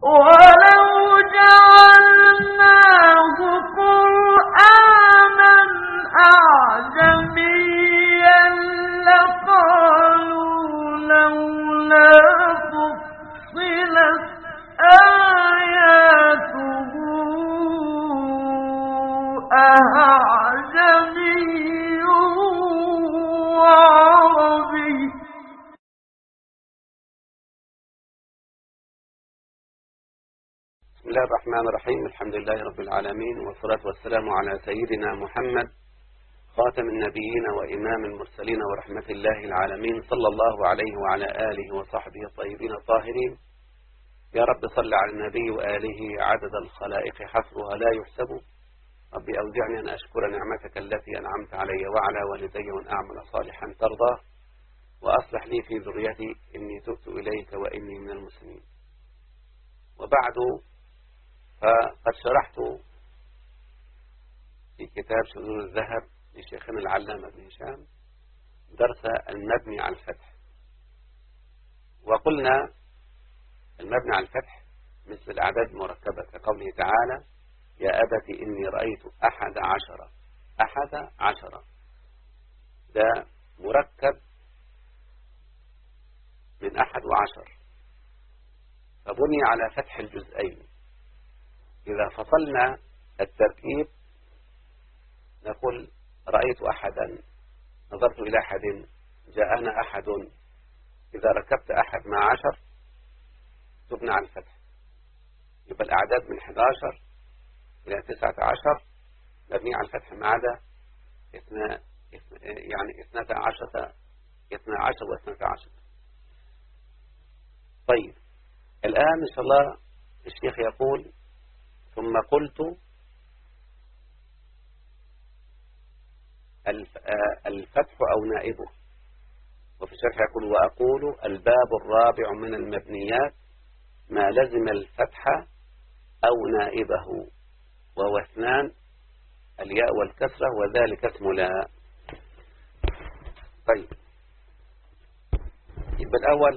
ولو جعلناه قرآنا أعجميا لقالوا لولا فصلت آياته أعجمي وعربي بسم الله الرحمن الرحيم الحمد لله رب العالمين والصلاة والسلام على سيدنا محمد خاتم النبيين وإمام المرسلين ورحمة الله العالمين صلى الله عليه وعلى آله وصحبه الطيبين الطاهرين يا رب صل على النبي وآله عدد الخلائق حفرها لا يحسب رب أوزعني أن أشكر نعمتك التي أنعمت علي وعلى والدي وأن أعمل صالحا ترضاه وأصلح لي في ذريتي إني تبت إليك وإني من المسلمين وبعد فقد شرحت في كتاب شذور الذهب لشيخنا العلامة بن هشام درس المبني على الفتح وقلنا المبني على الفتح مثل الأعداد المركبة كقوله تعالى يا أبت إني رأيت أحد عشر أحد عشر ده مركب من أحد وعشر فبني على فتح الجزئين إذا فصلنا التركيب نقول رأيت أحدا نظرت إلى أحد جاءنا أحد إذا ركبت أحد مع عشر تبنى على الفتح يبقى الأعداد من 11 إلى 19 مبنية على الفتح ما عدا اثنا يعني اثنتا عشرة اثنا عشر واثنتا عشر طيب الآن إن شاء الله الشيخ يقول ثم قلت الفتح أو نائبه وفي الشرح يقول وأقول الباب الرابع من المبنيات ما لزم الفتح أو نائبه وهو اثنان الياء والكسرة وذلك اسم لا طيب يبقى الأول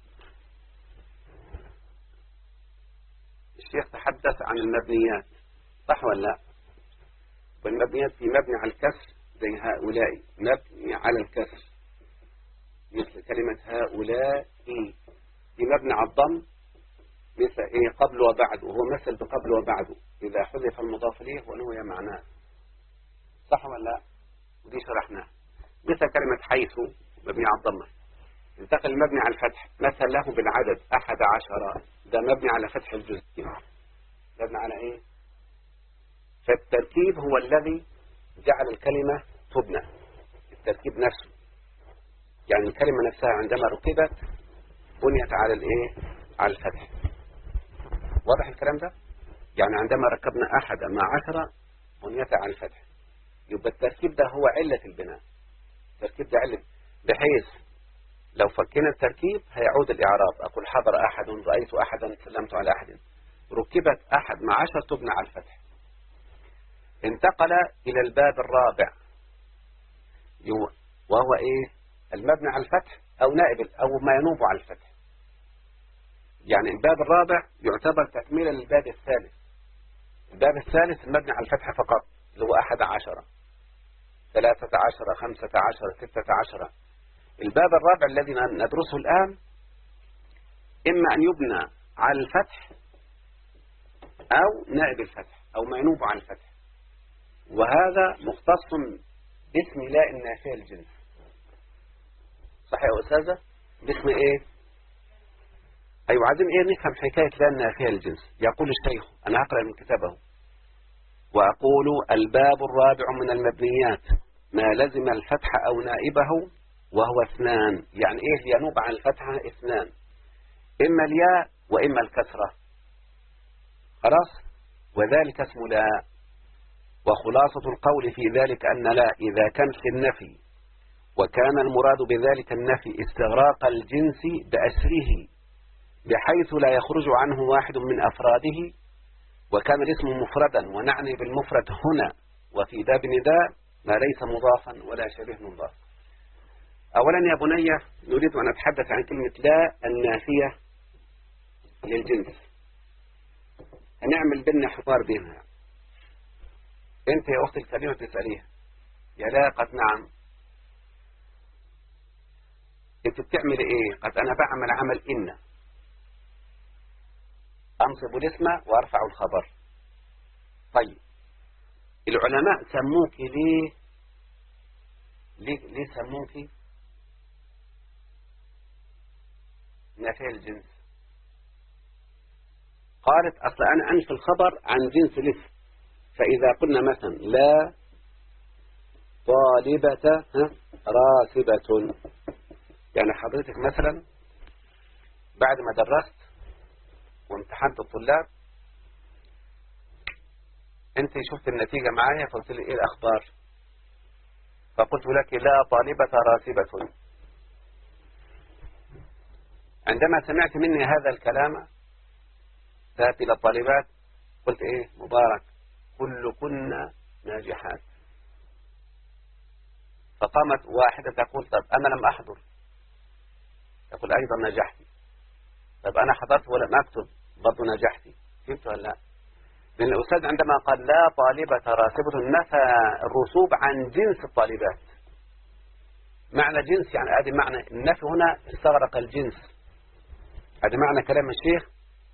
الشيخ تحدث عن المبنيات صح ولا لا والمبنيات في مبني على الكسر زي هؤلاء مبني على الكسر مثل كلمة هؤلاء في مبني على الضم مثل إيه قبل وبعد وهو مثل بقبل وبعد إذا حذف المضاف إليه ونوي معناه صح ولا لا ودي شرحناه مثل كلمة حيث مبني على الضمة انتقل المبني على الفتح مثل له بالعدد أحد عشر ده مبني على فتح الجزء مبني على إيه فالتركيب هو الذي جعل الكلمة تبنى التركيب نفسه يعني الكلمة نفسها عندما ركبت بنيت على الإيه على الفتح واضح الكلام ده يعني عندما ركبنا أحد مع عشرة بنيت على الفتح يبقى التركيب ده هو علة البناء التركيب ده علة بحيث لو فكنا التركيب هيعود الإعراب أقول حضر أحد رأيت أحدا سلمت على أحد ركبت أحد مع عشر تبنى على الفتح انتقل إلى الباب الرابع وهو إيه المبني على الفتح أو نائب أو ما ينوب على الفتح يعني الباب الرابع يعتبر تكميلا للباب الثالث الباب الثالث المبني على الفتح فقط اللي هو أحد عشر ثلاثة عشر خمسة عشر ستة عشر الباب الرابع الذي ندرسه الآن إما أن يبنى على الفتح أو نائب الفتح أو ما ينوب عن الفتح وهذا مختص باسم لا النافية الجنس صحيح يا أستاذة باسم إيه أيوة عايزين إيه نفهم حكاية لا النافية الجنس يقول الشيخ أنا أقرأ من كتابه وأقول الباب الرابع من المبنيات ما لزم الفتح أو نائبه وهو اثنان يعني إيه ينوب عن الفتحة اثنان إما الياء وإما الكسرة خلاص وذلك اسم لا وخلاصة القول في ذلك أن لا إذا كان في النفي وكان المراد بذلك النفي استغراق الجنس بأسره بحيث لا يخرج عنه واحد من أفراده وكان الاسم مفردا ونعني بالمفرد هنا وفي باب نداء ما ليس مضافا ولا شبه مضاف أولا يا بني نريد أن نتحدث عن كلمة لا النافية للجنس نعمل بينا حوار بينها انت يا اختي الكريمة تسأليها يا لا قد نعم انت بتعمل ايه قد انا بعمل عمل ان انصب الاسم وارفع الخبر طيب العلماء سموك ليه ليه, ليه سموك نفي الجنس قالت أصل أنا أنفي الخبر عن جنس الاسم فإذا قلنا مثلا لا طالبة راسبة يعني حضرتك مثلا بعد ما درست وامتحنت الطلاب انت شفت النتيجة معايا فقلت لي ايه الاخبار فقلت لك لا طالبة راسبة عندما سمعت مني هذا الكلام ذهبت إلى الطالبات قلت إيه مبارك كل كنا ناجحات فقامت واحدة تقول طب أنا لم أحضر تقول أيضا نجحتي طب أنا حضرت ولم أكتب برضو نجحتي فهمت ولا لا لأن الأستاذ عندما قال لا طالبة راسبة نفى الرسوب عن جنس الطالبات معنى جنس يعني هذه معنى النفي هنا استغرق الجنس هذا معنى كلام الشيخ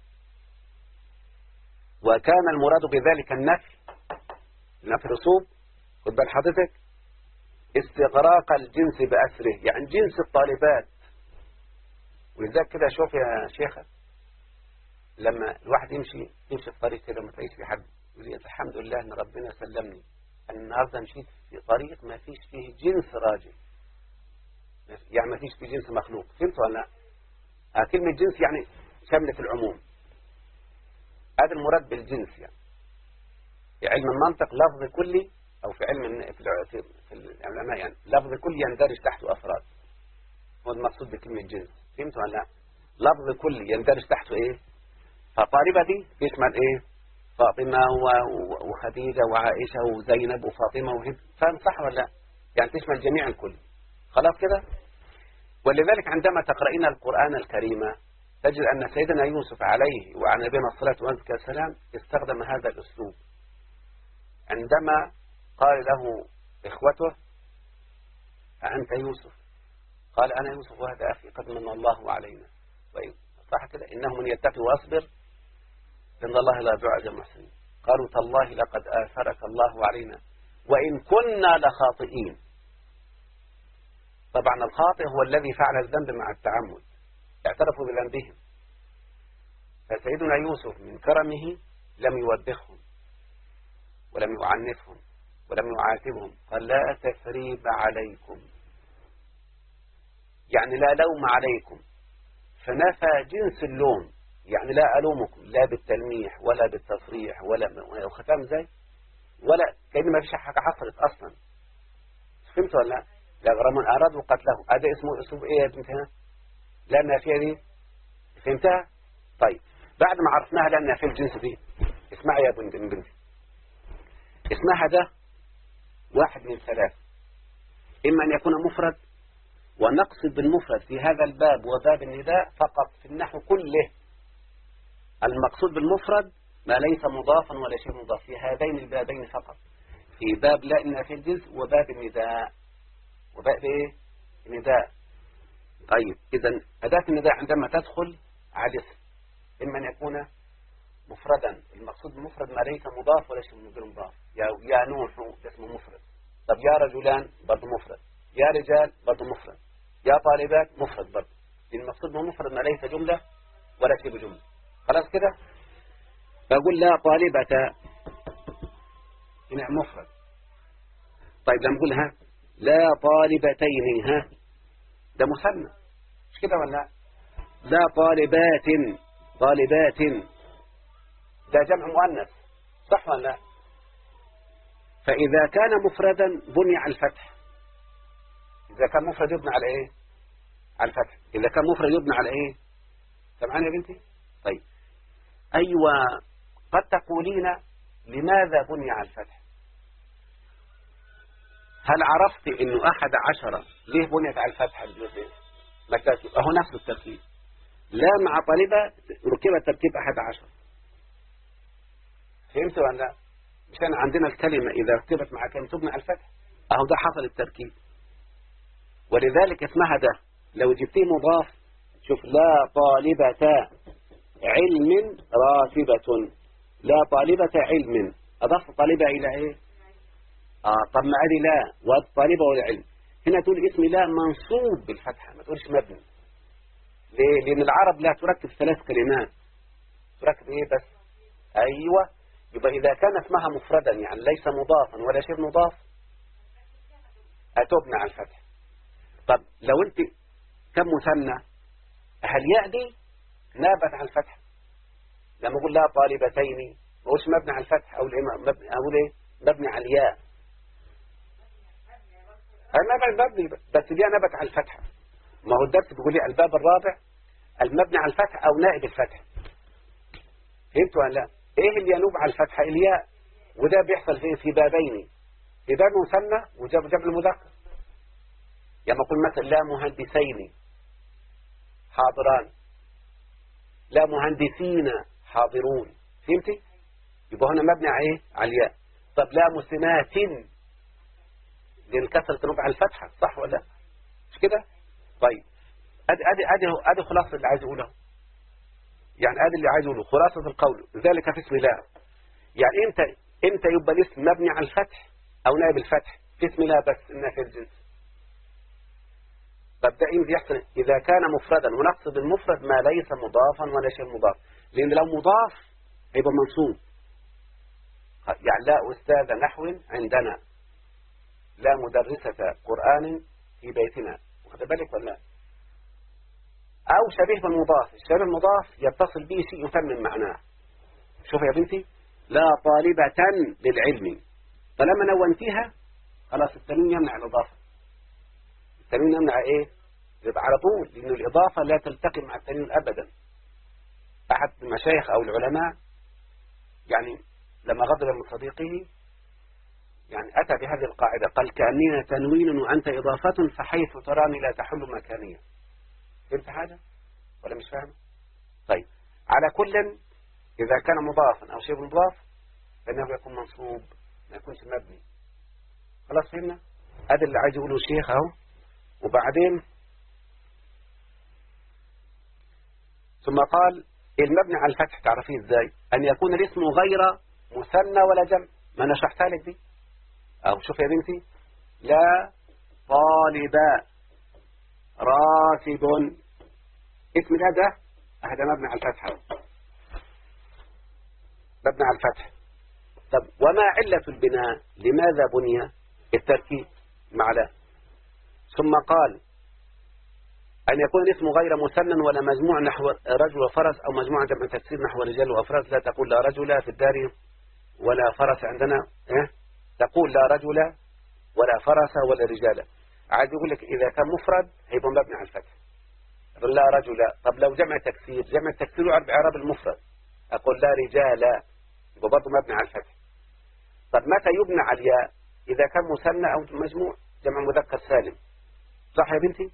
وكان المراد بذلك النفي نفي الرسوب خد بال حضرتك استغراق الجنس بأسره يعني جنس الطالبات ولذلك كده شوف يا شيخة لما الواحد يمشي يمشي في طريق كده ما تلاقيش في حد يقول لي الحمد لله ان ربنا سلمني أن النهارده مشيت في طريق ما فيش فيه جنس راجل يعني ما فيش فيه جنس مخلوق فهمت ولا لا؟ آه، كلمة جنس يعني شملة العموم هذا المراد بالجنس يعني في علم المنطق لفظ كلي أو في علم في في العلماء يعني لفظ كلي يندرج تحته أفراد هو المقصود بكلمة جنس فهمت ولا لا لفظ كلي يندرج تحته إيه فطالبة دي بيشمل إيه فاطمة وخديجة وعائشة وزينب وفاطمة وهند فاهم صح ولا لا يعني تشمل جميع الكل خلاص كده ولذلك عندما تقرأين القرآن الكريم تجد أن سيدنا يوسف عليه وعلى نبينا الصلاة والسلام استخدم هذا الأسلوب عندما قال له إخوته أنت يوسف قال أنا يوسف وهذا أخي قد من الله علينا طيب صح كده إنه من يتقي وأصبر إن الله لا يضيع أجر المحسنين قالوا تالله لقد آثرك الله علينا وإن كنا لخاطئين طبعا الخاطئ هو الذي فعل الذنب مع التعمد اعترفوا بذنبهم فسيدنا يوسف من كرمه لم يوبخهم ولم يعنفهم ولم يعاتبهم قال لا تثريب عليكم يعني لا لوم عليكم فنفى جنس اللوم يعني لا ألومكم لا بالتلميح ولا بالتصريح ولا وختام زي ولا كأن ما فيش حاجة حصلت أصلا فهمت ولا لا لا غرام أرادوا قتله هذا اسمه اسمه إيه يا بنتها لا النافية دي فهمتها طيب بعد ما عرفناها لا النافية الجنس دي اسمعي يا بنت بنتي اسمها ده واحد من ثلاث إما أن يكون مفرد ونقصد بالمفرد في هذا الباب وباب النداء فقط في النحو كله المقصود بالمفرد ما ليس مضافا ولا شيء مضاف في هذين البابين فقط في باب لا إن في الجنس وباب النداء وباب إيه النداء طيب إذا أداة النداء عندما تدخل على الاسم إما أن يكون مفردا المقصود بالمفرد ما ليس مضاف ولا شيء غير مضاف يا يا نوح اسمه مفرد طب يا رجلان برضه مفرد يا رجال برضه مفرد يا طالبات مفرد برضه المقصود بالمفرد ما ليس جملة ولا شيء بجملة خلاص كده فأقول لا طالبة هنا مفرد طيب لما نقول ها لا طالبتين ها ده مثنى مش كده ولا لا طالبات طالبات ده جمع مؤنث صح ولا لا فإذا كان مفردا بني على الفتح إذا كان مفرد يبنى على إيه على الفتح إذا كان مفرد يبنى على إيه سمعاني يا بنتي طيب أيوة قد تقولين لماذا بني على الفتح هل عرفت انه احد عشر ليه بنيت على الفتح الجزء ما التركيب اهو نفس التركيب لا مع طالبة ركب التركيب احد عشر فهمت ولا لا مشان عندنا الكلمة إذا كتبت مع كلمة تبنى على الفتح أهو ده حصل التركيب ولذلك اسمها ده لو جبتيه مضاف شوف لا طالبة علم راتبة لا طالبة علم أضفت طالبة إلى إيه آه طب ما أدي لا والطالبة والعلم هنا تقول اسم لا منصوب بالفتحة ما تقولش مبني ليه لأن العرب لا تركب ثلاث كلمات تركب إيه بس أيوة يبقى إذا كان اسمها مفردا يعني ليس مضافا ولا شيء مضاف أتبنى على الفتح طب لو أنت كم مثنى هل يأتي نابت على الفتح لما أقول لا طالبتين ما هوش مبني على الفتح أو مبني أقول إيه مبني على الياء أنا مبني بس الياء نبت على الفتحة ما هو الدرس بيقول لي الباب الرابع المبني على الفتح أو نائب الفتح فهمت ولا لا ايه اللي ينوب على الفتحة الياء وده بيحصل في في بابين في باب مثنى وجاب جاب المذكر يعني اقول مثلا لا مهندسين حاضران لا مهندسين حاضرون فهمتي يبقى هنا مبني على ايه على الياء طب لا مسلمات لان الكسر تنوب على الفتحة صح ولا لا مش كده طيب ادي ادي ادي ادي خلاصه اللي عايز اقوله يعني ادي اللي عايز اقوله خلاصة القول ذلك في اسم الله يعني امتى امتى يبقى الاسم مبني على الفتح او نائب الفتح في اسم الله بس انها في الجنس طب ده امتى يحصل اذا كان مفردا ونقصد المفرد ما ليس مضافا ولا شيء مضاف لان لو مضاف هيبقى منصوب يعني لا استاذ نحو عندنا لا مدرسة قرآن في بيتنا واخد بالك ولا لا أو شبيه بالمضاف الشبيه المضاف يتصل به شيء يتمم معناه شوف يا بنتي لا طالبة للعلم فلما نونتيها خلاص التنوين يمنع الإضافة التنوين يمنع إيه يبقى على طول لأن الإضافة لا تلتقي مع التنوين أبدا أحد المشايخ أو العلماء يعني لما غضب من صديقه يعني أتى بهذه القاعدة قال كأننا تنوين وأنت إضافة فحيث تراني لا تحل مكانية فهمت حاجة ولا مش فاهم طيب على كل إذا كان مضافا أو شيء مضاف فإنه يكون منصوب ما يكونش مبني خلاص فهمنا هذا اللي عايز يقوله الشيخ أهو وبعدين ثم قال المبني على الفتح تعرفيه ازاي أن يكون الاسم غير مثنى ولا جمع ما أنا شرحتها لك دي أو شوف يا بنتي لا طالبا راتب اسم ده هذا مبني على الفتح مبني على الفتح طب وما علة البناء لماذا بني التركيب مع لا ثم قال أن يكون الاسم غير مثنى ولا مجموع نحو رجل وفرس أو مجموعة جمع تكسير نحو رجال وأفراس لا تقول لا رجل في الدار ولا فرس عندنا إيه؟ تقول لا رجل ولا فرس ولا رجال عايز يقول لك إذا كان مفرد هيبقى مبني على الفتح لا رجل طب لو جمع تكسير جمع تكسير يعرب إعراب المفرد أقول لا رجال يبقى برضه مبني على الفتح طب متى يبنى على الياء إذا كان مثنى أو مجموع جمع مذكر سالم صح يا بنتي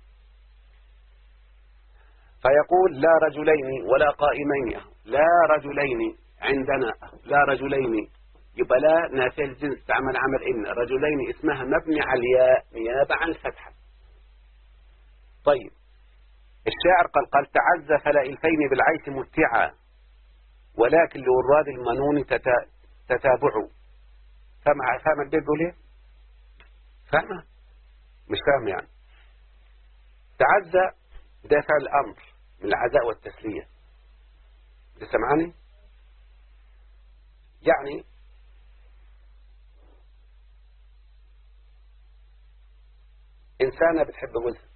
فيقول لا رجلين ولا قائمين لا رجلين عندنا لا رجلين يبقى لا نافع الجنس تعمل عمل إن رجلين اسمها مبني على الياء نيابة عن الفتحة طيب الشاعر قال قال تعز فلا الفين بالعيش متعا ولكن لوراد المنون تتابع فاهم فاهم البيت بيقول ايه فاهمه مش فاهم يعني تعز ده فعل الامر من العزاء والتسليه لسه معاني يعني إنسانة بتحب جوزها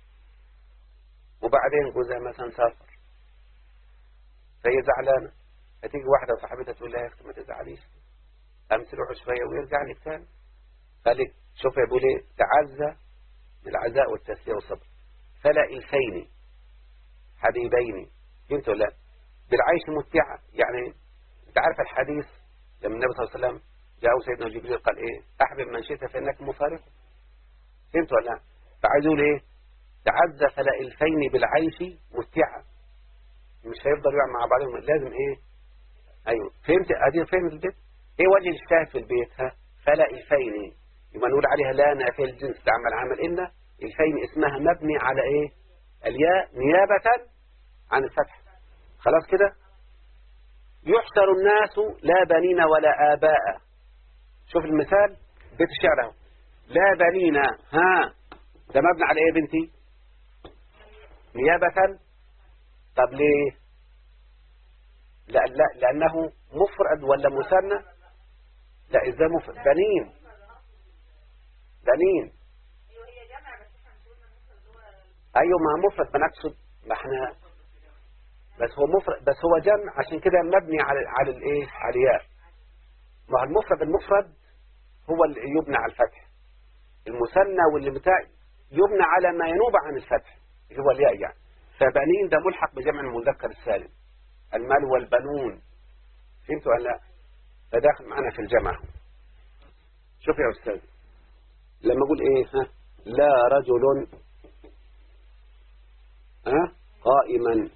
وبعدين جوزها مثلا سافر فهي زعلانة فتيجي واحدة صاحبتها تقول لها يا أختي ما تزعليش أمس روح شوية ويرجع لك تاني قالت شوف يا أبو ليه تعزى بالعزاء والتسلية والصبر فلا إلفين حبيبين فهمت ولا بالعيش متعة يعني أنت عارف الحديث لما النبي صلى الله عليه وسلم جاءه سيدنا جبريل قال إيه أحبب من شئت فإنك مفارقه فهمت ولا لا فعايز يقول ايه تعزى فلا الفين بالعيش متعة مش هيفضل يقع مع بعضهم لازم ايه أيوه فهمت أدي فهمت البيت إيه وجه الشاهد في البيت ها فلا الفين يبقى نقول عليها لا نافية الجنس تعمل عمل إن الفين اسمها مبني على إيه الياء نيابة عن الفتح خلاص كده يحشر الناس لا بنين ولا آباء شوف المثال بيت الشعر اهو لا بنين ها ده مبني على ايه يا بنتي نيابة طب ليه لا لا لأنه مفرد ولا مثنى لا إذا مفرد بنين بنين أيوة ما مفرد بنقصد ما احنا بس هو مفرد بس هو جمع عشان كده مبني على على الايه على الياء ما هو المفرد المفرد هو اللي يبنى على الفتح المثنى واللي بتاع يبنى على ما ينوب عن الفتح اللي هو الياء يعني فبنين ده ملحق بجمع المذكر السالم المال والبنون فهمتوا ولا لا فداخل معنا في الجمع شوف يا أستاذ لما أقول إيه ها لا رجل ها قائما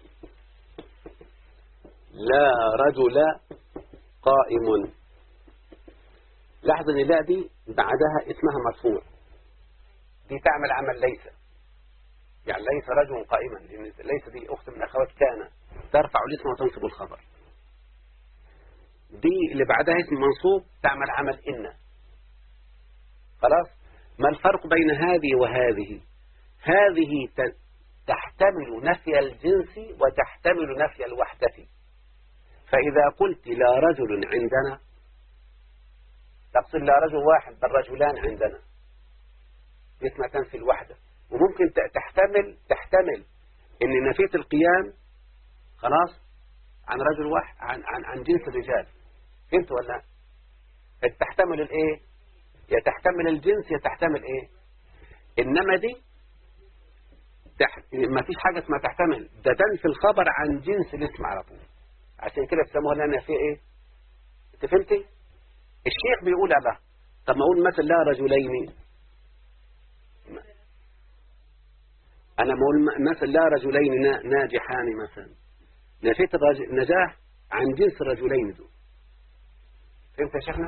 لا رجل قائم لاحظ ان لا دي بعدها اسمها مرفوع دي تعمل عمل ليس يعني ليس رجل قائما لان ليس دي اخت من اخوات كان ترفع الاسم وتنصب الخبر دي اللي بعدها اسم منصوب تعمل عمل إن خلاص ما الفرق بين هذه وهذه هذه تحتمل نفي الجنس وتحتمل نفي الوحدة فإذا قلت لا رجل عندنا تقصد لا رجل واحد بل رجلان عندنا اسمها تنفي الوحدة وممكن تحتمل تحتمل ان نفيت القيام خلاص عن رجل واحد عن عن عن جنس الرجال فهمت ولا تحتمل الايه يا تحتمل الجنس يا تحتمل ايه انما دي تحت... ما فيش حاجة اسمها تحتمل ده تنفي الخبر عن جنس الاسم على طول عشان كده بيسموها لنا في ايه انت فهمتي الشيخ بيقول على طب ما اقول مثلا لا رجلين انا بقول مثلا لا رجلين ناجحان مثلا نفيت النجاح عن جنس الرجلين دول فهمت يا شيخنا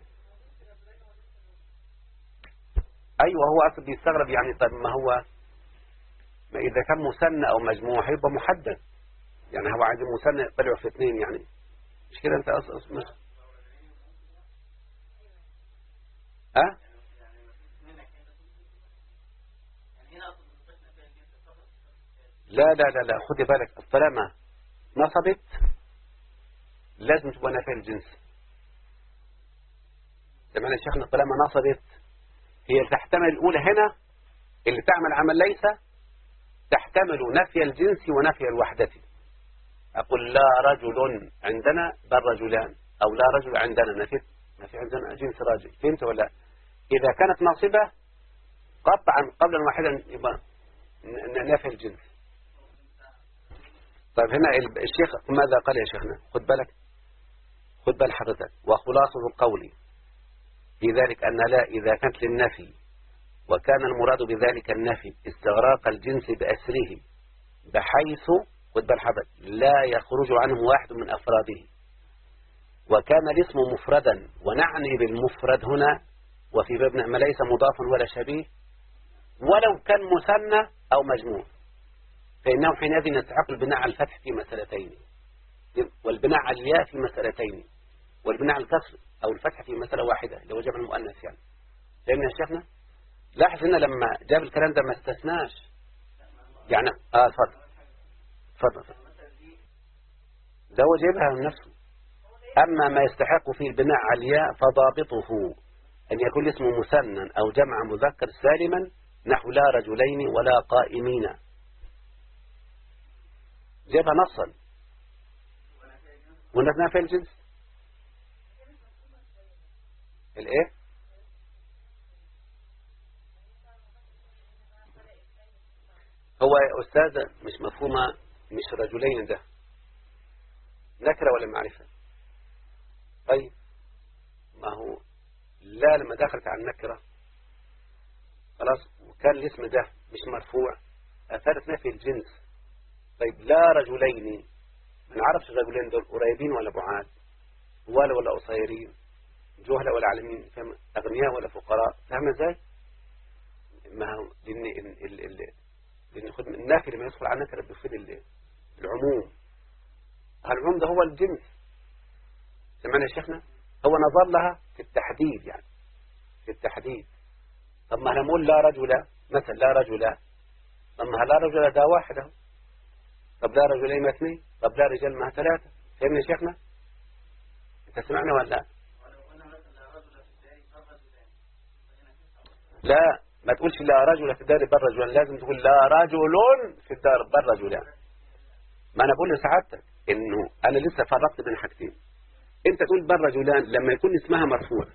ايوه هو اصلا بيستغرب يعني طب ما هو ما اذا كان مثنى او مجموع هيبقى محدد يعني هو عايز مثنى يطلعوا في اثنين يعني مش كده انت اصلا مش ها لا لا لا لا خدي بالك الطالما نصبت لازم تبقى نافية الجنس سمعنا شيخنا طالما نصبت هي تحتمل الأولى هنا اللي تعمل عمل ليس تحتمل نفي الجنس ونفي الوحدة أقول لا رجل عندنا بل رجلان أو لا رجل عندنا نفي نفي عندنا جنس راجل فهمت ولا إذا كانت ناصبة قطعا قبل واحدا يبقى نفي الجنس طيب هنا الشيخ ماذا قال يا شيخنا خد بالك خد بال حضرتك وخلاصة القول في ذلك أن لا إذا كانت للنفي وكان المراد بذلك النفي استغراق الجنس بأسره بحيث خد بال حضرتك لا يخرج عنه واحد من أفراده وكان الاسم مفردا ونعني بالمفرد هنا وفي بابنا ما ليس مضافا ولا شبيه ولو كان مثنى أو مجموع فإنه حينئذ يستحق البناء على الفتح في مسألتين والبناء على الياء في مسألتين والبناء على الكسر أو الفتح في مسألة واحدة اللي هو جمع المؤنث يعني فهمنا يا شيخنا لاحظ هنا لما جاب الكلام ده ما استثناش يعني اه اتفضل اتفضل ده هو جايبها من نفسه أما ما يستحق فيه البناء على الياء فضابطه أن يكون اسمه مثنى أو جمع مذكر سالما نحو لا رجلين ولا قائمين جابها نصا ونفناها في الجنس الايه هو يا أستاذ مش مفهومة مش رجلين ده نكرة ولا معرفة طيب ما هو لا لما دخلت على النكرة خلاص وكان الاسم ده مش مرفوع أثارت نفي الجنس طيب لا رجلين ما نعرفش الرجلين دول قريبين ولا بعاد طوال ولا قصيرين جهلة ولا عالمين فاهم أغنياء ولا فقراء فاهم ازاي؟ ما هو لأن ال- ال- ال- لأن خد النافي لما يدخل على النكرة بيفيد ال- العموم العموم ده هو الجنس سمعنا يا شيخنا هو نظر لها في التحديد يعني في التحديد طب ما نقول لا رجل مثلا لا رجل طب ما لا رجل ده واحد اهو طب لا رجلين ما اثنين طب لا رجال ما ثلاثة فهمنا يا شيخنا انت سمعنا ولا لا لا ما تقولش لا رجل في الدار بل رجلان لازم تقول لا رجل في الدار بل رجلان ما انا بقول لسعادتك انه انا لسه فرقت بين حاجتين انت تقول بل رجلان لما يكون اسمها مرفوع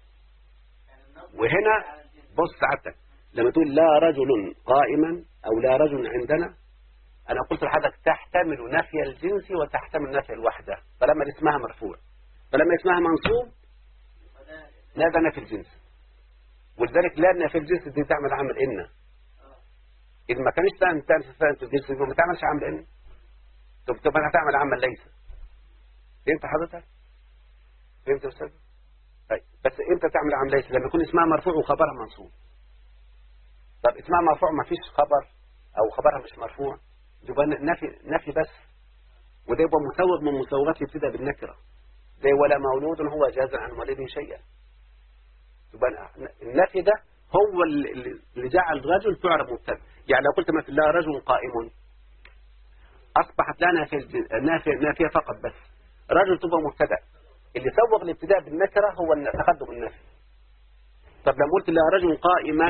وهنا بص سعادتك لما تقول لا رجل قائما او لا رجل عندنا انا قلت لحضرتك تحتمل نفي الجنس وتحتمل نفي الوحده فلما اسمها مرفوع فلما اسمها منصوب نادى نفي الجنس ولذلك لا نفي الجنس دي تعمل عمل ان إذا ما كانش تعمل تعمل فاهم في الجنس ما تعملش عمل ان طب طب انا هتعمل عمل ليس فهمت حضرتك فهمت يا استاذ طيب بس امتى تعمل عمل ليس لما يكون اسمها مرفوع وخبرها منصوب طب اسمها مرفوع ما فيش خبر او خبرها مش مرفوع يبقى نفي نفي بس وده يبقى مسوغ من مسوغات يبتدى بالنكره زي ولا مولود هو جاز عن والده شيئا يبقى النفي ده هو اللي اللي جعل الرجل تعرف مبتدا يعني لو قلت مثلا لا رجل قائم اصبحت لا نافيه نافيه نافيه فقط بس رجل تبقى مبتدا اللي سوغ الابتداء بالنكره هو الن- تقدم النفي طب لما قلت لا رجل قائما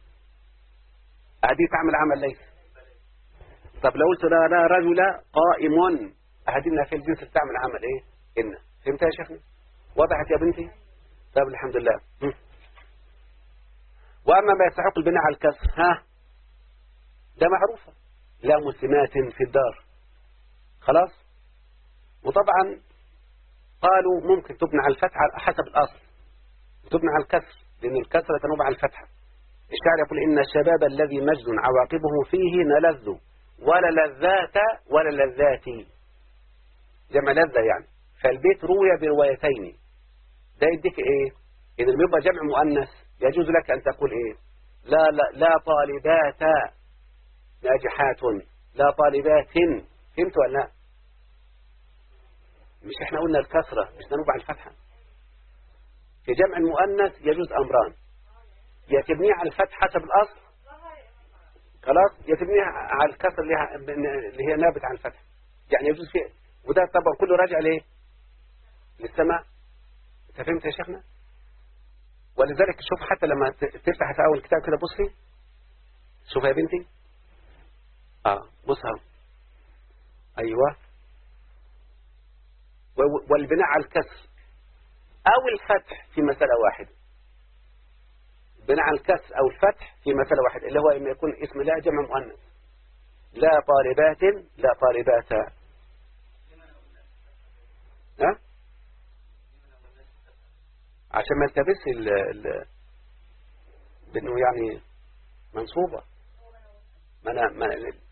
هذه تعمل عمل ليس طب لو قلت لا لا رجل قائم هذه النافيه الجنس بتعمل عمل ايه ان فهمت يا شيخنا وضحت يا بنتي طيب الحمد لله هم. واما ما يستحق البناء على الكسر ها ده معروفه لا مسلمات في الدار خلاص وطبعا قالوا ممكن تبنى على الفتحة على حسب الأصل تبنى على الكسر لأن الكسرة تنوب على الفتحة الشاعر يقول إن الشباب الذي مجد عواقبه فيه نلذ ولا لذات ولا لذات جمع لذة يعني فالبيت روي بروايتين ده يديك إيه إذا لما يبقى جمع مؤنث يجوز لك أن تقول إيه لا لا لا طالبات ناجحات لا طالبات فهمت ولا لا مش احنا قلنا الكسرة مش ننوب على الفتحة في جمع المؤنث يجوز أمران يا تبنيه على الفتح حسب الأصل خلاص يا تبنيه على الكسر اللي هي- اللي هي نابت عن الفتح يعني يجوز فيه وده طبعا كله راجع ليه للسماء انت فهمت يا شيخنا ولذلك شوف حتى لما ت- تفتح في أول كتاب كده بصي شوف يا بنتي اه بص اهو ايوه و- والبناء على الكسر أو الفتح في مسألة واحدة بناء على الكسر أو الفتح في مسألة واحدة اللي هو إما يكون اسم لا جمع مؤنث لا طالبات لا طالبات ها عشان ما التبس ال ال بأنه يعني منصوبة ما أنا ما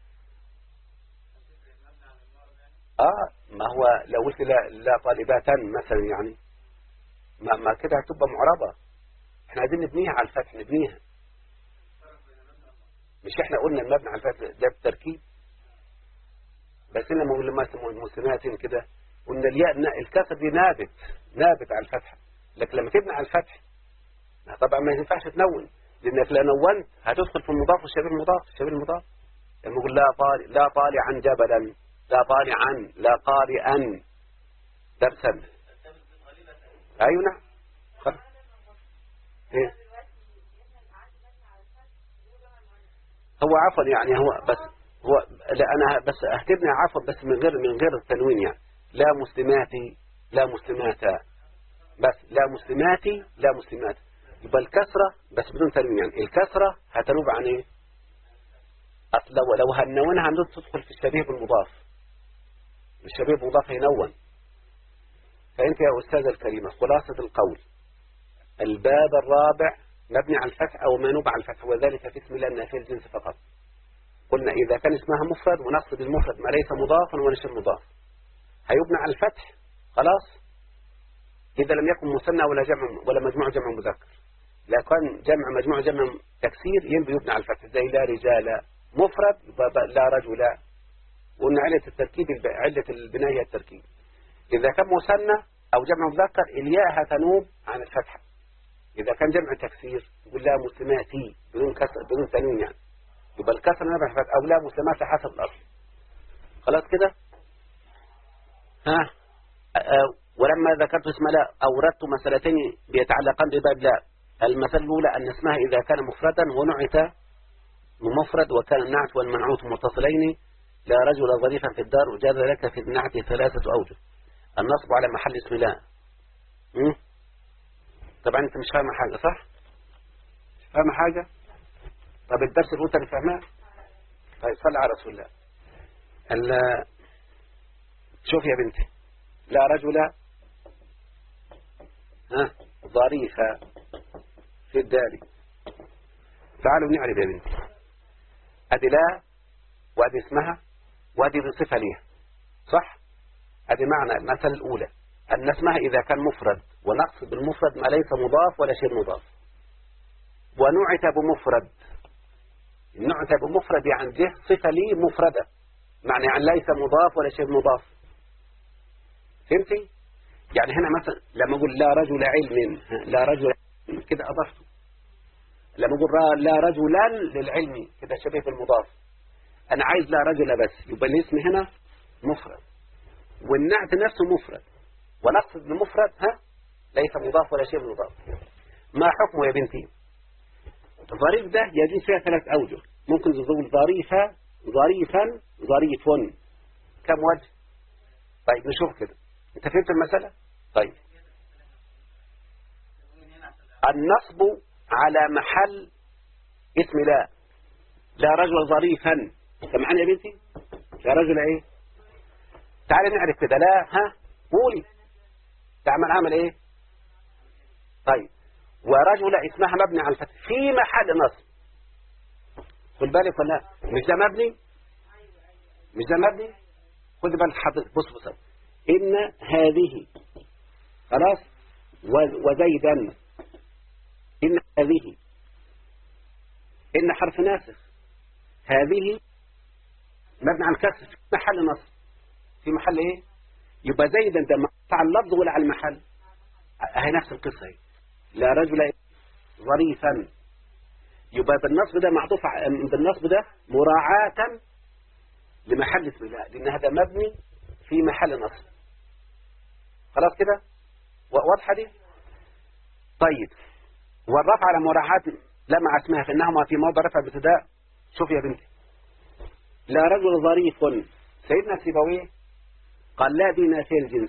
اه ما هو لو قلت لا, لا طالبات مثلا يعني ما, ما كده هتبقى معربة احنا عايزين نبنيها على الفتح نبنيها مش احنا قلنا المبنى على الفتح ده بالتركيب بس لما قلنا ما يسموه المسلمات كده قلنا الياء نا- الكسر دي نابت نابت على الفتح لكن لما تبني على الفتح طبعا ما ينفعش تنون لانك لو نونت هتدخل في المضاف والشبيه المضاف الشبيه المضاف لما يقول لا طالع لا طالعا جبلا لا طالعا لا قارئا درسا ايوه نعم خلاص ايه هو عفوا يعني هو بس هو لا انا بس اهتبني عفوا بس من غير من غير التنوين يعني لا مسلماتي لا مسلماتا بس لا مسلماتي لا مسلمات يبقى الكسرة بس بدون تنوين يعني الكسرة هتنوب عن ايه اصل لو لو هنونها هندوب تدخل في الشبيه بالمضاف الشبيه بالمضاف هينون فانت يا استاذة الكريمة خلاصة القول الباب الرابع مبني على الفتح او منوب على الفتح وذلك في اسم الله النافي الجنس فقط قلنا اذا كان اسمها مفرد ونقصد المفرد ما ليس مضافا وليس المضاف هيبنى على الفتح خلاص إذا لم يكن مثنى ولا جمع ولا مجموع جمع مذكر لا كان جمع مجموع جمع تكسير ينبغي يبنى على الفتح زي لا رجال مفرد يبقى لا رجل وأن علة التركيب الب- علة البناء هي التركيب إذا كان مثنى أو جمع مذكر الياء تنوب عن الفتحة إذا كان جمع تكسير يقول لا مسلماتي بدون كسر بدون تنوين يعني يبقى الكسر نبع الفتح أو لا مسلمات حسب الأصل خلاص كده ها أه ولما ذكرت اسم لا أوردت مسألتين بيتعلقان بباب لا المثل الأولى أن اسمها إذا كان مفردا ونعت مفرد وكان النعت والمنعوت متصلين لا رجل ظريفا في الدار وجاز لك في النعت ثلاثة أوجه النصب على محل اسم لا م? طبعا أنت مش فاهم حاجة صح مش فاهم حاجة طب الدرس الأولى اللي فاهمها طيب صلى على رسول الله ال- شوف يا بنتي لا رجل ها ظريفة في الدار تعالوا نعرف يا بنتي ادي لا وادي اسمها وادي بصفة ليها صح ادي معنى المثل الاولى ان اسمها اذا كان مفرد ونقصد بالمفرد ما ليس مضاف ولا شيء مضاف ونعت بمفرد نعت بمفرد يعني جه صفة لي مفردة معنى يعني ليس مضاف ولا شيء مضاف فهمتي يعني هنا مثلا لما اقول لا رجل علم لا رجل علم، كده اضفته لما اقول را- لا رجلا للعلم كده شبيه بالمضاف انا عايز لا رجل بس يبقى الاسم هنا مفرد والنعت نفسه مفرد ونقصد المفرد ها ليس مضاف ولا شيء مضاف ما حكمه يا بنتي ظريف ده يجوز فيها ثلاث اوجه ممكن تقول ظريفة ظريفا ظريف كم وجه طيب نشوف كده انت فهمت المسألة طيب النصب على محل اسم لا لا رجل ظريفا سمعني يا بنتي لا رجل ايه تعالى نعرف كده لا ها قولي تعمل عمل ايه طيب ورجل اسمها مبني على الفتح في محل نصب خد بالك ولا لا؟ مش ده مبني مش ده مبني خد بالك حضرتك بص بص إن هذه خلاص و- وزيدا إن هذه إن حرف ناسخ هذه مبني على الكسر في محل نصب في محل إيه يبقى زيدا ده مقطع اللفظ ولا على المحل هي نفس القصة هي لا رجل ظريفا يبقى بالنصب ده معطوف ع- بالنصب ده مراعاة لمحل اسم الله لأن هذا مبني في محل نصب خلاص كده و- واضحة دي طيب والرفع على مراعاة لا مع اسمها فإنهما في موضع رفع ابتداء شوف يا بنتي لا رجل ظريف سيدنا سيبويه قال لا دي نافية الجنس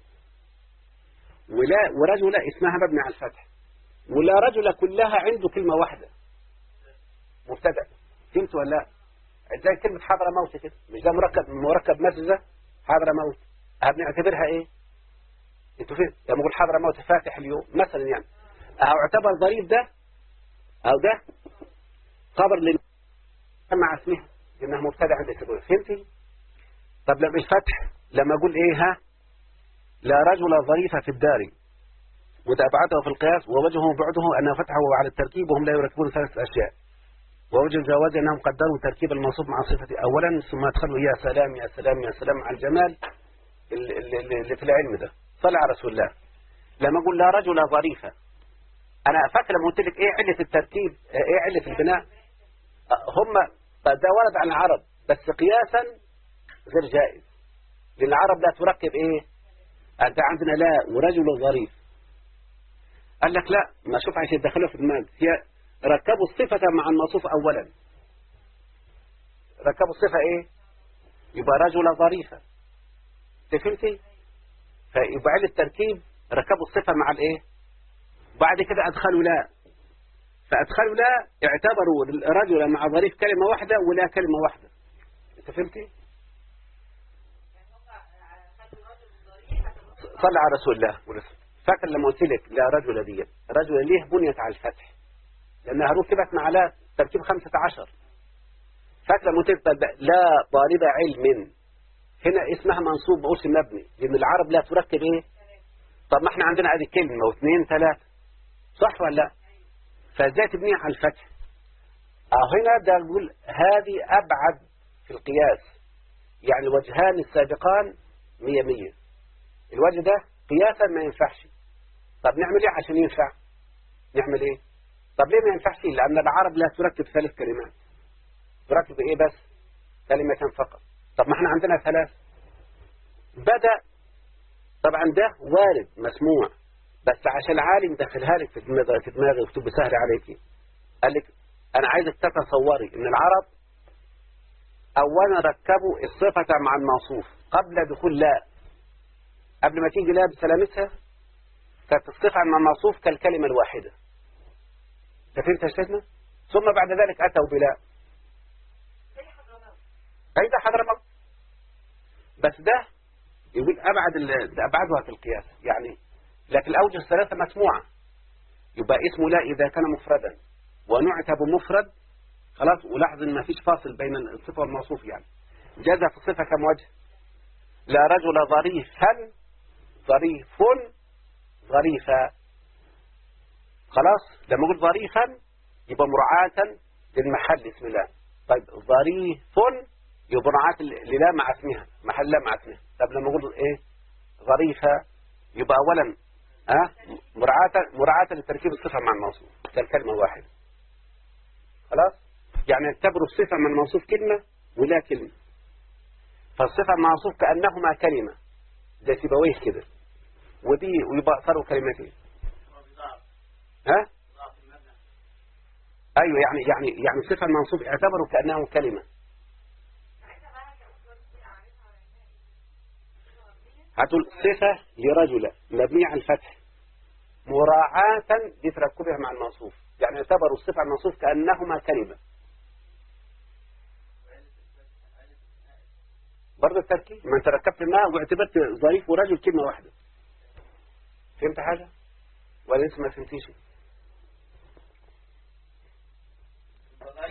ولا ورجل اسمها مبني على الفتح ولا رجل كلها عنده كلمة واحدة مبتدأ فهمت ولا لا زي كلمة حضر موت كده مش ده مركب مركب مسجة حضر موت بنعتبرها ايه انتوا فين لما اقول حضر موت فاتح اليوم مثلا يعني او اعتبر ظريف ده او ده خبر لل مع اسمها لانها مبتدأ عند السبوع فهمتي طب لما مش فتح لما اقول ايه ها لا رجل ظريف في الدار وتابعته في القياس ووجهه بعده أنه فتحه على التركيب وهم لا يركبون ثلاث أشياء ووجه الجواز أنهم قدروا تركيب المنصوب مع صفة أولا ثم أدخلوا يا سلام يا سلام يا سلام على الجمال اللي, اللي اللي في العلم ده صلى على رسول الله لما أقول لا رجل ظريفة أنا فاكر لما قلت لك إيه علة التركيب إيه علة البناء هم ده ورد عن العرب بس قياسا غير جائز لأن العرب لا تركب إيه أنت عندنا لا ورجل ظريف قال لك لا ما شوف عشان يدخلها في دماغك هي ركبوا الصفة مع الموصوف أولا ركبوا الصفة إيه يبقى رجل ظريفة فهمتي فيبقى علة التركيب ركبوا الصفة مع الإيه بعد كده أدخلوا لا فأدخلوا لا اعتبروا الرجل مع ظريف كلمة واحدة ولا كلمة واحدة انت فهمتي صلى على رسول الله ورسول فاكر لما قلت لك لا رجل دي رجل ليه بنيت على الفتح لأنها ركبت مع لا تركيب خمسة عشر فاكر لما قلت لك لا طالب علم هنا اسمها منصوب بقولش مبني لأن العرب لا تركب إيه طب ما احنا عندنا ادي كلمة واثنين ثلاثة صح ولا لا فازاي تبنيها على الفتح اه هنا ده نقول هذه أبعد في القياس يعني الوجهان السابقان مية مية الوجه ده قياسا ما ينفعش طب نعمل ايه عشان ينفع نعمل ايه طب ليه ما ينفعش لأن العرب لا تركب ثلاث كلمات تركب ايه بس كلمة فقط طب ما احنا عندنا ثلاث بدأ طبعا ده وارد مسموع بس عشان العالم دخلها لك في دماغي في دماغي وتبقى سهل عليك قال لك انا عايزك تتصوري ان العرب اولا ركبوا الصفة مع الموصوف قبل دخول لا قبل ما تيجي لا بسلامتها كانت الصفة مع الموصوف كالكلمة الواحدة فهمت يا شيخنا ثم بعد ذلك اتوا بلا اي ده حضرموت بس ده يقول أبعد ال- أبعدها في القياس يعني لكن الأوجه الثلاثة مسموعة يبقى اسمه لا إذا كان مفردا ونعت بمفرد خلاص ولاحظ إن ما فيش فاصل بين الصفة والموصوف يعني جاز في الصفة كم وجه لا رجل ظريفا ظريف ظريفا خلاص لما أقول ظريفا يبقى مراعاة للمحل اسم الله طيب ظريف يبقى مراعاة للا مع اسمها محل لا مع اسمها طب لما أقول إيه ظريفة يبقى أولا ها مراعاة مراعاة لتركيب الصفة مع الموصوف كالكلمة واحدة خلاص يعني اعتبروا الصفة مع الموصوف كلمة ولا كلمة فالصفة مع الموصوف كأنهما كلمة زي سيبويه كده ودي ويبقى صاروا كلمتين ها ايوه يعني يعني يعني الصفة المنصوب اعتبروا كأنه كلمة هتقول صفة لرجل مبنية على الفتح مراعاة لتركبها مع الموصوف يعني اعتبروا الصفة الموصوف كأنهما كلمة برضه التركيب ما انت ركبت معها واعتبرت ظريف ورجل كلمة واحدة فهمت حاجة ولا لسه ما فهمتيش في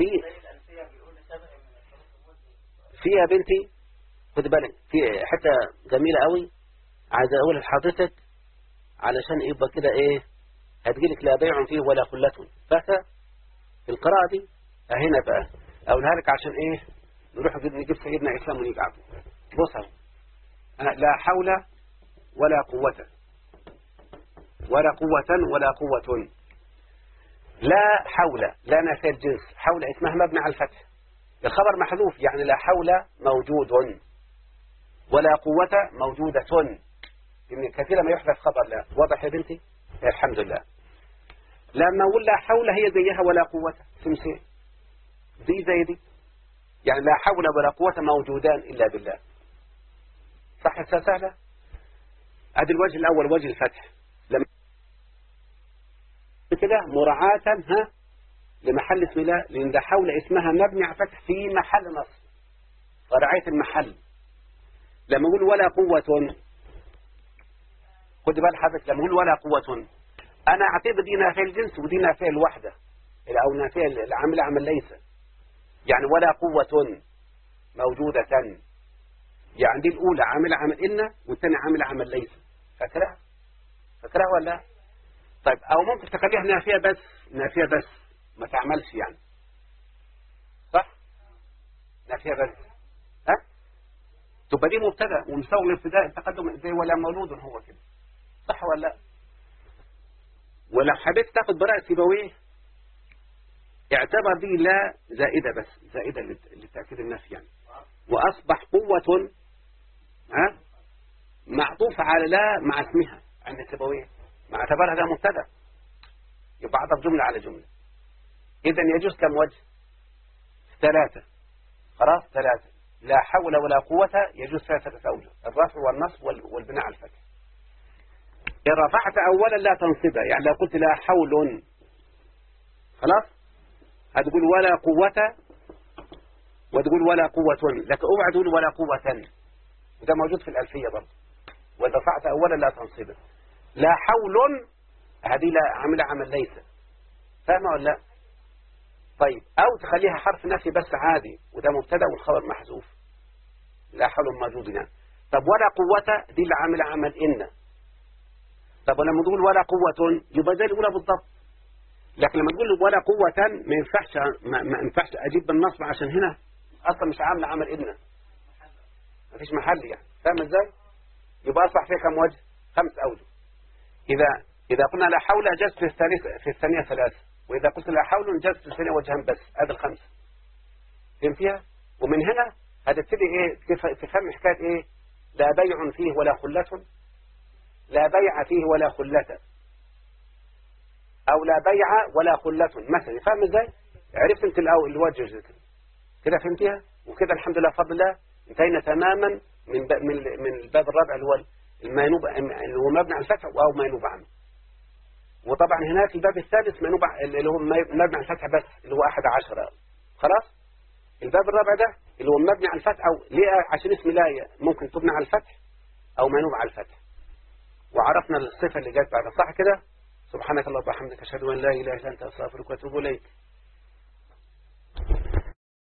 في يا بنتي خد بالك في حتة جميلة قوي عايز اقول لحضرتك علشان يبقى كده ايه هتجيلك لا بيع فيه ولا خلة فاكرة القراءة دي هنا بقى اقولها لك عشان ايه نروح نجيب سيدنا اسلام ونيجي عبده بص اهو. أنا لا حول ولا قوة ولا قوة ولا قوة لا حول لا نافية الجنس حول اسمها مبنى على الفتح الخبر محذوف يعني لا حول موجود ولا قوة موجودة إن كثيرا ما يحذف خبر لا واضح يا بنتي الحمد لله لما أقول لا حول هي زيها ولا قوة سمسي دي زي دي يعني لا حول ولا قوة موجودان إلا بالله صح سهلة هذا الوجه الأول وجه الفتح لما كده مراعاة ها لمحل اسم الله لأن ده حول اسمها مبني على فتح في محل نصب فرعاية المحل لما أقول ولا قوة خد بال حضرتك لما أقول ولا قوة أنا أعتبر دي نافية الجنس ودي نافية الوحدة أو نافية العمل عمل ليس يعني ولا قوة موجودة يعني دي الأولى عامل عمل إن والثانية عامل عمل ليس فاكرها فاكرها ولا لا؟ طيب أو ممكن تخليها نافية بس نافية بس ما تعملش يعني صح نافية بس ها تبقى دي مبتدا ومساوي الابتداء التقدم زي ولا مولود هو كده صح ولا لا ولو حبيت تاخد براءة سيبويه اعتبر دي لا زائدة بس زائدة لتأكيد النفي يعني وأصبح قوة ها معطوف على لا مع اسمها عند السيبويه ما اعتبرها ده مبتدا يبقى عطف جملة على جملة إذا يجوز كم وجه ثلاثة خلاص ثلاثة لا حول ولا قوة يجوز ثلاثة أوجه الرفع والنصب والبناء على الفتح إن رفعت أولا لا تنصبها يعني لو قلت لا حول خلاص هتقول ولا قوة وتقول ولا قوة لكن اوعى تقول ولا قوة وده موجود في الألفية برضه وإذا رفعت أولا لا تنصبه لا حول هذه لا عمل عمل ليس فاهمة ولا لا طيب أو تخليها حرف نفي بس عادي وده مبتدا والخبر محذوف لا حول موجود يعني طب ولا قوة دي اللي عامل عمل إن طب ولما تقول ولا قوة يبقى زي الأولى بالضبط لكن لما تقول ولا قوة ما ينفعش ما, ما ينفعش أجيب بالنصب عشان هنا أصلا مش عاملة عمل إن ما فيش محل يعني فاهم ازاي يبقى أصبح فيها كم وجه خمس أوجه إذا إذا قلنا لا حول جزت في الثالث في الثانية ثلاثة وإذا قلت لا حول جزت في الثانية وجهان بس هذا الخمسة فهمتيها ومن هنا هتبتدي إيه تف- تفهم حكاية إيه لا بيع فيه ولا خلة لا بيع فيه ولا خلة أو لا بيع ولا خلة مثلا فاهم إزاي عرفت أنت الأول الوجه زي كده كده فهمتيها وكده الحمد لله بفضل الله انتهينا تماما من ب- من من الباب الرابع اللي هو المينوب اللي هو مبني على الفتح أو ما ينوب عنه وطبعا هناك الباب الثالث منوب ع- اللي هو مبني على الفتح بس اللي هو أحد عشر خلاص الباب الرابع ده اللي هو مبني على الفتح أو ليه عشان اسم لا ممكن تبنى على الفتح أو منوب على الفتح وعرفنا الصفة اللي جت بعد صح كده سبحانك اللهم وبحمدك أشهد أن لا إله إلا أنت أستغفرك وأتوب إليك